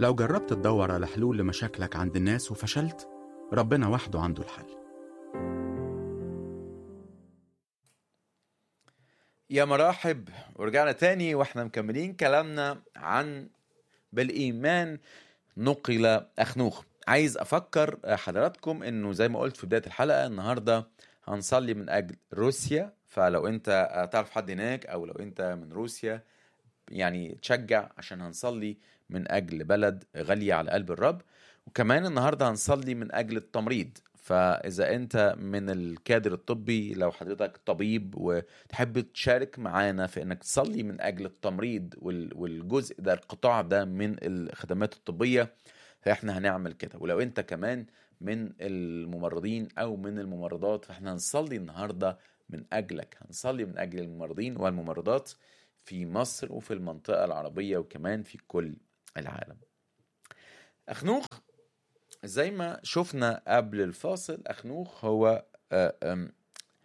لو جربت تدور على حلول لمشاكلك عند الناس وفشلت ربنا وحده عنده الحل يا مراحب ورجعنا تاني واحنا مكملين كلامنا عن بالإيمان نقل أخنوخ عايز أفكر حضراتكم إنه زي ما قلت في بداية الحلقة النهاردة هنصلي من أجل روسيا فلو أنت تعرف حد هناك أو لو أنت من روسيا يعني تشجع عشان هنصلي من أجل بلد غالية على قلب الرب وكمان النهاردة هنصلي من أجل التمريض فإذا أنت من الكادر الطبي لو حضرتك طبيب وتحب تشارك معانا في أنك تصلي من أجل التمريض وال- والجزء ده القطاع ده من الخدمات الطبية فإحنا هنعمل كده ولو أنت كمان من الممرضين أو من الممرضات فإحنا هنصلي النهاردة من أجلك هنصلي من أجل الممرضين والممرضات في مصر وفي المنطقة العربية وكمان في كل العالم أخنوخ زي ما شفنا قبل الفاصل أخنوخ هو آه، آم،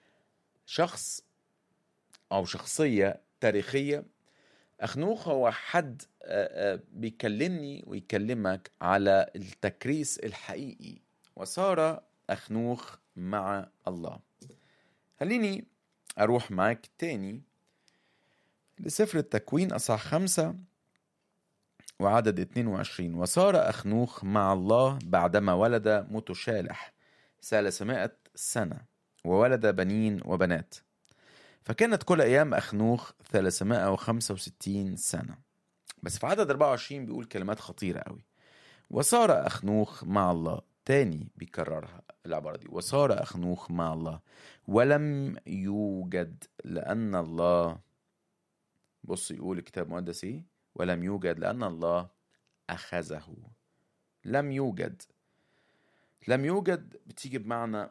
شخص أو شخصية تاريخية أخنوخ هو حد آه، آه، بيكلمني ويكلمك على التكريس الحقيقي وصار أخنوخ مع الله خليني أروح معاك تاني لسفر التكوين أصح خمسة وعدد 22 وصار أخنوخ مع الله بعدما ولد متشالح ثلاثمائة سنة وولد بنين وبنات فكانت كل أيام أخنوخ 365 سنة بس في عدد 24 بيقول كلمات خطيرة قوي وصار أخنوخ مع الله تاني بيكررها العبارة دي وصار أخنوخ مع الله ولم يوجد لأن الله بص يقول الكتاب المقدس ايه ولم يوجد لأن الله أخذه لم يوجد لم يوجد بتيجي بمعنى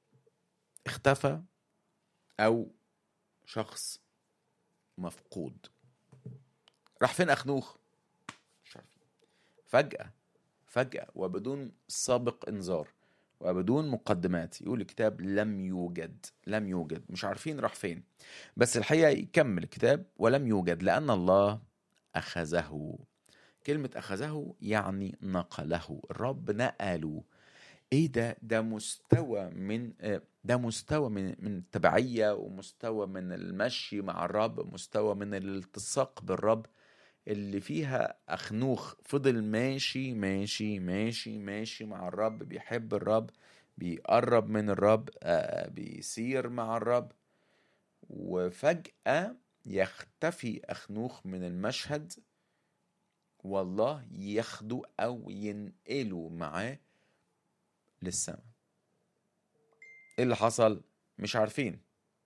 اختفى أو شخص مفقود راح فين أخنوخ مش عارفين فجأة فجأة وبدون سابق إنذار وبدون مقدمات يقول الكتاب لم يوجد لم يوجد مش عارفين راح فين بس الحقيقة يكمل الكتاب ولم يوجد لأن الله أخذه كلمة أخذه يعني نقله الرب نقله ايه ده ده مستوى من آه، ده مستوى من من التبعية ومستوى من المشي مع الرب مستوى من الالتصاق بالرب اللي فيها أخنوخ فضل ماشي ماشي ماشي ماشي مع الرب بيحب الرب بيقرب من الرب آه، بيسير مع الرب وفجأة يختفي أخنوخ من المشهد والله ياخده أو ينقله معاه للسماء ايه اللي حصل مش عارفين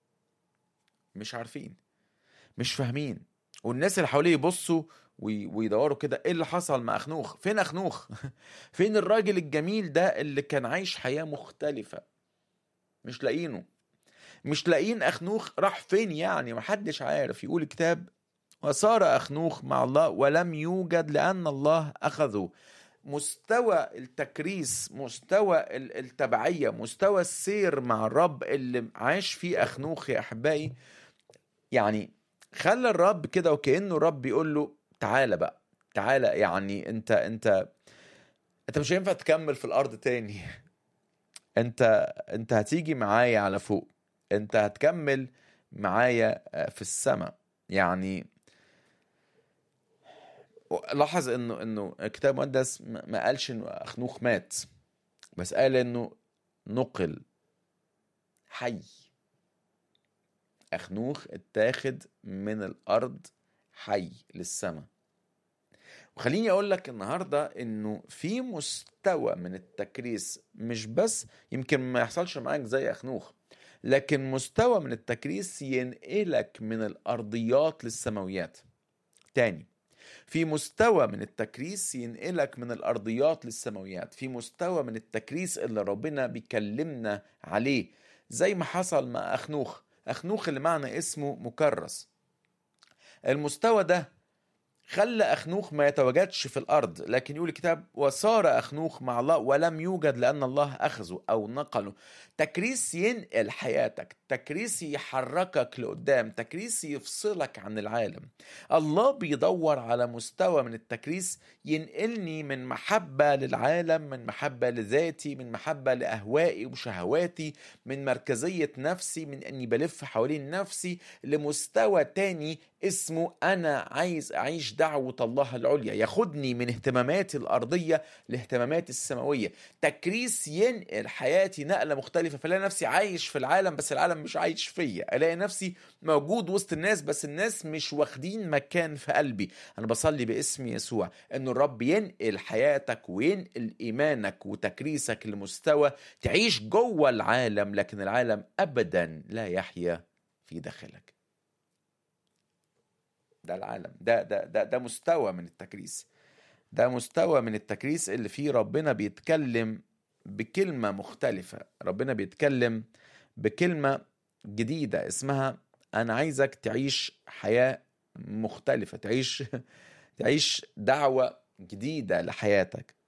مش عارفين مش فاهمين والناس اللي حواليه يبصوا وي- ويدوروا كده ايه اللي حصل مع اخنوخ فين اخنوخ فين الراجل الجميل ده اللي كان عايش حياة مختلفة مش لاقينه مش لاقيين اخنوخ راح فين يعني محدش عارف يقول الكتاب وصار اخنوخ مع الله ولم يوجد لان الله اخذه مستوى التكريس مستوى ال- التبعية مستوى السير مع الرب اللي عاش فيه أخنوخ يا أحبائي يعني خلى الرب كده وكأنه الرب بيقول له تعالى بقى تعالى يعني انت انت انت مش هينفع تكمل في الارض تاني انت انت هتيجي معايا على فوق انت هتكمل معايا في السماء يعني لاحظ انه انه الكتاب المقدس ما ما قالش انه اخنوخ مات بس قال انه نقل حي اخنوخ اتاخد من الارض حي للسماء وخليني اقول لك النهارده انه في مستوى من التكريس مش بس يمكن ما يحصلش معاك زي اخنوخ لكن مستوى من التكريس ينقلك من الارضيات للسماويات تاني في مستوى من التكريس ينقلك من الارضيات للسماويات في مستوى من التكريس اللي ربنا بيكلمنا عليه زي ما حصل مع اخنوخ اخنوخ اللي معنى اسمه مكرس المستوى ده خلى أخنوخ ما يتواجدش في الأرض لكن يقول الكتاب وصار أخنوخ مع الله ولم يوجد لأن الله أخذه أو نقله تكريس ينقل حياتك تكريس يحركك لقدام تكريس يفصلك عن العالم الله بيدور على مستوى من التكريس ينقلني من محبة للعالم من محبة لذاتي من محبة لأهوائي وشهواتي من مركزية نفسي من أني بلف حوالين نفسي لمستوى تاني اسمه أنا عايز أعيش دعوة الله العليا ياخدني من اهتماماتي الأرضية لاهتماماتي السماوية تكريس ينقل حياتي نقلة مختلفة فلاقي نفسي عايش في العالم بس العالم مش عايش فيا الاقي نفسي موجود وسط الناس بس الناس مش واخدين مكان في قلبي انا بصلي باسم يسوع ان الرب ينقل حياتك وينقل ايمانك وتكريسك لمستوى تعيش جوه العالم لكن العالم ابدا لا يحيا في داخلك ده العالم ده ده ده ده مستوى من التكريس ده مستوى من التكريس اللي فيه ربنا بيتكلم بكلمة مختلفة ربنا بيتكلم بكلمة جديدة اسمها أنا عايزك تعيش حياة مختلفة تعيش تعيش دعوة جديدة لحياتك